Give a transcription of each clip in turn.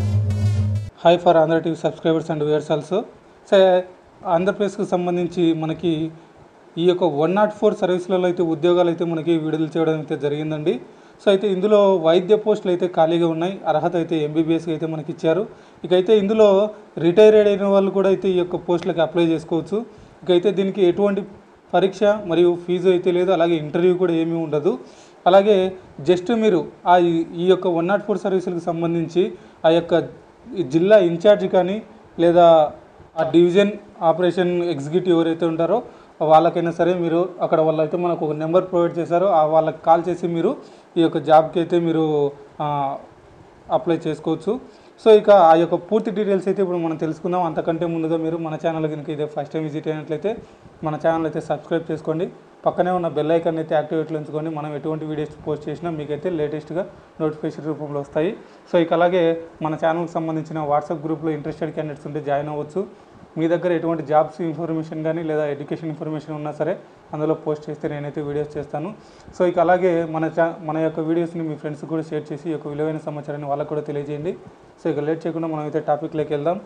hi for Andhra TV subscribers and viewers also so ఆంధ్రప్రదేశ్కి సంబంధించి మనకి ఈ యొక్క వన్ నాట్ ఫోర్ సర్వీసులలో అయితే ఉద్యోగాలు అయితే మనకి విడుదల చేయడం అయితే జరిగిందండి సో అయితే ఇందులో వైద్య పోస్టులు అయితే ఖాళీగా ఉన్నాయి అర్హత అయితే ఎంబీబీఎస్కి అయితే మనకి ఇచ్చారు ఇకైతే ఇందులో రిటైర్డ్ అయిన వాళ్ళు కూడా అయితే ఈ యొక్క పోస్టులకి అప్లై చేసుకోవచ్చు ఇకైతే దీనికి ఎటువంటి పరీక్ష మరియు ఫీజు అయితే లేదు అలాగే ఇంటర్వ్యూ కూడా ఏమీ ఉండదు అలాగే జస్ట్ మీరు ఆ ఈ- ఈ యొక్క వన్ నాట్ ఫోర్ సర్వీసులకు సంబంధించి ఆ యొక్క జిల్లా ఇన్ఛార్జ్ కానీ లేదా ఆ డివిజన్ ఆపరేషన్ ఎగ్జిక్యూటివ్ ఎవరైతే ఉంటారో వాళ్ళకైనా సరే మీరు అక్కడ వాళ్ళు అయితే మనకు ఒక నెంబర్ ప్రొవైడ్ చేశారో ఆ వాళ్ళకి కాల్ చేసి మీరు ఈ యొక్క జాబ్కి అయితే మీరు ఆ, అప్లై చేసుకోవచ్చు సో ఇక ఆ యొక్క పూర్తి డీటెయిల్స్ అయితే ఇప్పుడు మనం తెలుసుకుందాం అంతకంటే ముందుగా మీరు మన ఛానల్ కనుక ఇదే ఫస్ట్ టైం విజిట్ అయినట్లయితే మన ఛానల్ అయితే సబ్స్క్రైబ్ చేసుకోండి పక్కనే ఉన్న బెల్ ఐకాన్ అయితే యాక్టివేట్లో ఉంచుకొని మనం ఎటువంటి వీడియోస్ పోస్ట్ చేసినా మీకైతే లేటెస్ట్గా నోటిఫికేషన్ రూపంలో వస్తాయి సో ఇక అలాగే మన ఛానల్కి సంబంధించిన వాట్సాప్ గ్రూప్లో ఇంట్రెస్టెడ్ క్యాండిడేట్స్ ఉంటే జాయిన్ అవ్వచ్చు మీ దగ్గర ఎటువంటి జాబ్స్ ఇన్ఫర్మేషన్ కానీ లేదా ఎడ్యుకేషన్ ఇన్ఫర్మేషన్ ఉన్నా సరే అందులో పోస్ట్ చేస్తే నేనైతే వీడియోస్ చేస్తాను సో ఇక అలాగే మన చా మన యొక్క వీడియోస్ని మీ ఫ్రెండ్స్ కూడా షేర్ చేసి ఈ యొక్క విలువైన సమాచారాన్ని వాళ్ళకు కూడా తెలియజేయండి సో ఇక లేట్ చేయకుండా మనం అయితే టాపిక్లోకి వెళ్దాం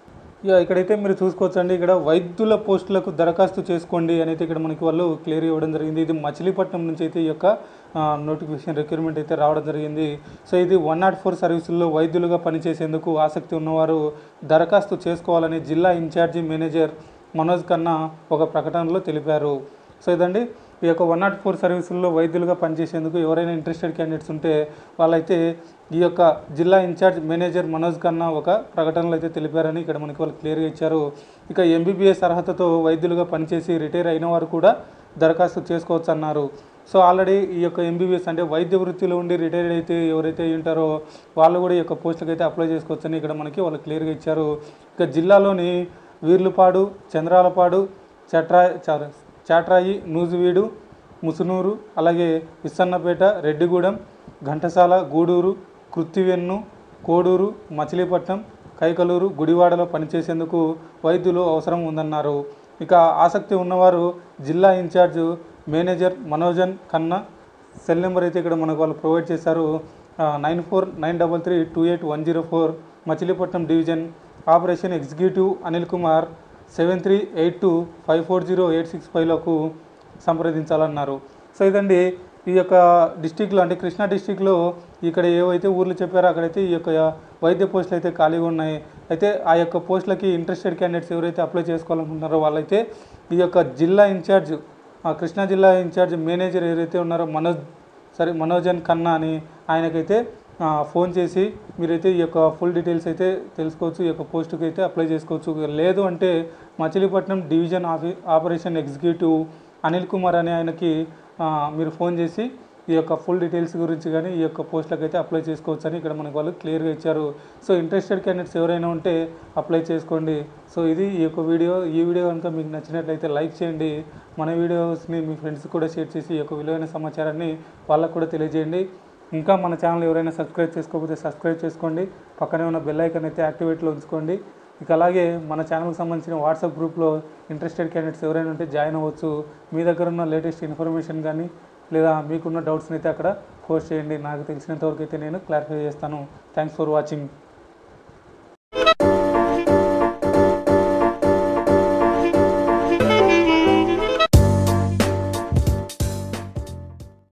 ఇక ఇక్కడైతే మీరు చూసుకోవచ్చండి ఇక్కడ వైద్యుల పోస్టులకు దరఖాస్తు చేసుకోండి అని అయితే ఇక్కడ మనకి వాళ్ళు క్లియర్ ఇవ్వడం జరిగింది ఇది మచిలీపట్నం నుంచి అయితే ఈ యొక్క నోటిఫికేషన్ రిక్రూట్మెంట్ అయితే రావడం జరిగింది సో ఇది వన్ నాట్ ఫోర్ సర్వీసుల్లో వైద్యులుగా పనిచేసేందుకు ఆసక్తి ఉన్నవారు దరఖాస్తు చేసుకోవాలని జిల్లా ఇన్ఛార్జి మేనేజర్ మనోజ్ ఖన్నా ఒక ప్రకటనలో తెలిపారు సో ఇదండి ఈ యొక్క వన్ నాట్ ఫోర్ సర్వీసుల్లో వైద్యులుగా పనిచేసేందుకు ఎవరైనా ఇంట్రెస్టెడ్ క్యాండిడేట్స్ ఉంటే వాళ్ళైతే ఈ యొక్క జిల్లా ఇన్ఛార్జ్ మేనేజర్ మనోజ్ ఖన్నా ఒక ప్రకటనలో అయితే తెలిపారని ఇక్కడ మనకి వాళ్ళు క్లియర్గా ఇచ్చారు ఇక ఎంబీబీఎస్ అర్హతతో వైద్యులుగా పనిచేసి రిటైర్ అయిన వారు కూడా దరఖాస్తు చేసుకోవచ్చు అన్నారు సో ఆల్రెడీ ఈ యొక్క ఎంబీబీఎస్ అంటే వైద్య వృత్తిలో ఉండి రిటైర్డ్ అయితే ఎవరైతే అయి ఉంటారో వాళ్ళు కూడా ఈ యొక్క పోస్టులకు అయితే అప్లై చేసుకోవచ్చని ఇక్కడ మనకి వాళ్ళు క్లియర్గా ఇచ్చారు ఇక జిల్లాలోని వీర్లుపాడు చంద్రాలపాడు చట్రా చ- చాట్రాయి నూజివీడు ముసునూరు అలాగే విస్సన్నపేట రెడ్డిగూడెం ఘంటసాల గూడూరు కృత్తివెన్ను కోడూరు మచిలీపట్నం కైకలూరు గుడివాడలో పనిచేసేందుకు వైద్యులు అవసరం ఉందన్నారు ఇక ఆసక్తి ఉన్నవారు జిల్లా ఇన్ఛార్జ్ మేనేజర్ మనోజన్ కన్నా సెల్ నెంబర్ అయితే ఇక్కడ మనకు వాళ్ళు ప్రొవైడ్ చేశారు nine four nine double three two eight one zero four Machilipatnam division operation executive Anil Kumar seven three eight two five four zero eight six ఫైవ్లకు సంప్రదించాలన్నారు సో ఇదండి ఈ యొక్క డిస్టిక్లో అంటే కృష్ణా డిస్టిక్లో ఇక్కడ ఏవైతే ఊర్లు చెప్పారో అక్కడైతే ఈ యొక్క వైద్య పోస్టులు అయితే ఖాళీగా ఉన్నాయి అయితే ఆ యొక్క పోస్టులకి ఇంట్రెస్టెడ్ క్యాండిడేట్స్ ఎవరైతే అప్లై చేసుకోవాలనుకుంటున్నారో వాళ్ళైతే ఈ యొక్క జిల్లా ఇన్ఛార్జ్ ఆ కృష్ణా జిల్లా ఇన్ఛార్జ్ మేనేజర్ ఎవరైతే ఉన్నారో మనోజ్ సరే మనోజన్ ఖన్నా అని ఆయనకైతే ఆ, ఫోన్ చేసి మీరైతే ఈ యొక్క ఫుల్ డీటెయిల్స్ అయితే తెలుసుకోవచ్చు ఈ యొక్క పోస్టుకి అయితే అప్లై చేసుకోవచ్చు లేదు అంటే మచిలీపట్నం డివిజన్ ఆఫీ ఆపరేషన్ ఎగ్జిక్యూటివ్ అనిల్ కుమార్ అనే ఆయనకి ఆ, మీరు ఫోన్ చేసి ఈ యొక్క ఫుల్ డీటెయిల్స్ గురించి కానీ ఈ యొక్క పోస్టులకు అయితే అప్లై చేసుకోవచ్చు అని ఇక్కడ మనకు వాళ్ళు క్లియర్గా ఇచ్చారు సో ఇంట్రెస్టెడ్ క్యాండిడేట్స్ ఎవరైనా ఉంటే అప్లై చేసుకోండి సో ఇది ఈ యొక్క వీడియో ఈ వీడియో కనుక మీకు నచ్చినట్లయితే లైక్ చేయండి మన వీడియోస్ని మీ ఫ్రెండ్స్ కూడా షేర్ చేసి ఈ యొక్క విలువైన సమాచారాన్ని వాళ్ళకు కూడా తెలియజేయండి ఇంకా మన ఛానల్ ఎవరైనా సబ్స్క్రైబ్ చేసుకోకపోతే సబ్స్క్రైబ్ చేసుకోండి పక్కనే ఉన్న బెల్ ఐకాన్ అయితే యాక్టివేట్లో ఉంచుకోండి ఇక అలాగే మన ఛానల్కి సంబంధించిన వాట్సాప్ గ్రూప్లో ఇంట్రెస్టెడ్ క్యాండిడేట్స్ ఎవరైనా ఉంటే జాయిన్ అవ్వచ్చు మీ దగ్గర ఉన్న లేటెస్ట్ ఇన్ఫర్మేషన్ కానీ లేదా మీకున్న డౌట్స్ని అయితే అక్కడ పోస్ట్ చేయండి నాకు తెలిసినంత వరకు అయితే నేను క్లారిఫై చేస్తాను థ్యాంక్స్ ఫర్ వాచింగ్